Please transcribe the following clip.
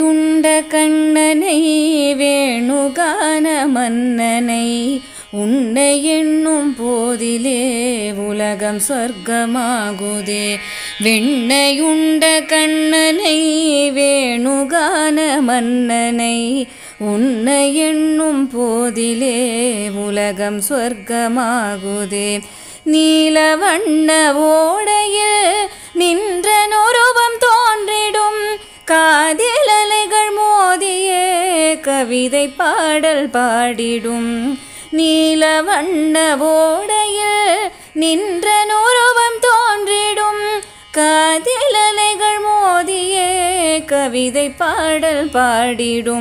உண்ட கண்ணனை வேணுகான மன்னனை உன்னை எண்ணும் போதிலே உலகம் சொர்க்கமாகுதே வெண்ணையுண்ட கண்ணனை வேணுகான மன்னனை உன்னை எண்ணும் போதிலே உலகம் சொர்க்கமாகுதே நீல வண்ண ஓடையில் நின்ற நொருவம் தோன்றிடும் காதில் அலைகள் மோதியே கவிதை பாடல் பாடிடும் நீல வண்ண ஓடையில் நின்ற நொருவம் தோன்றிடும் காதில் அலைகள் மோதியே கவிதை பாடல் பாடிடும்